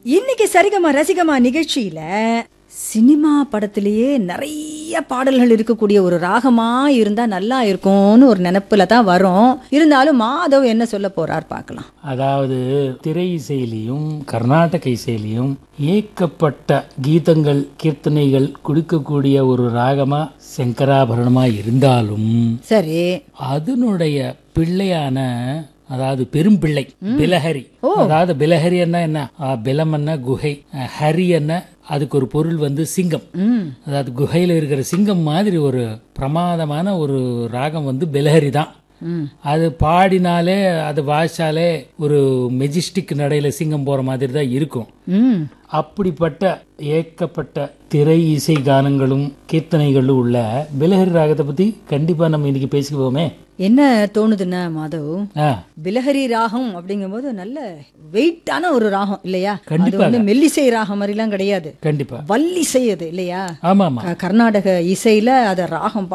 இன்னைக்கு சரிகமா ரசிகமா நிகழ்ச்சியில சினிமா படத்திலேயே நிறைய பாடல்கள் இருக்கக்கூடிய ஒரு ராகமா இருந்தா நல்லா இருக்கும்னு ஒரு நினைப்புல தான் வரும் இருந்தாலும் மாதவ் என்ன சொல்ல போறார் பார்க்கலாம் அதாவது திரை இசையிலையும் கர்நாடக இசையிலையும் ஏக்கப்பட்ட கீதங்கள் கீர்த்தனைகள் கொடுக்கக்கூடிய ஒரு ராகமா சங்கராபரணமா இருந்தாலும் சரி அதனுடைய பிள்ளையான அதாவது பெரும் பிள்ளை பிலஹரி அதாவது பிலஹரி என்ன என்ன ஆ, பிலம் என்ன குகை அ, ஹரி என்ன அதுக்கு ஒரு பொருள் வந்து சிங்கம் ம் அதாவது குகையில இருக்கிற சிங்கம் மாதிரி ஒரு பிரமாதமான ஒரு ராகம் வந்து பிலஹரி தான் ம் அது பாடினாலே அது வாய்ச்சாலே ஒரு மெஜிஸ்டிக் நடையில சிங்கம் போற மாதிரி தான் இருக்கும் ம் அப்படிப்பட்ட ஏக்கப்பட்ட திரை இசை கானங்களும் கீர்த்தனைகளும் உள்ள பிலஹரி ராகத்தை பத்தி கண்டிப்பா நம்ம இன்னைக்கு பேசிக்குவோமே என்ன தோணுதுன்னா மாதவ் ஆ பிலஹரி ராகம் அப்படிங்கும்போது நல்ல வெயிட்டான ஒரு ராகம் இல்லையா அது கண்டிப்பாக. வந்து மெல்லிசை ராகம் மாதிரிலாம் கிடையாது கண்டிப்பா வல்லிசை அது இல்லையா ஆமா ஆமா க- கர்நாடக இசையில அத ராகம்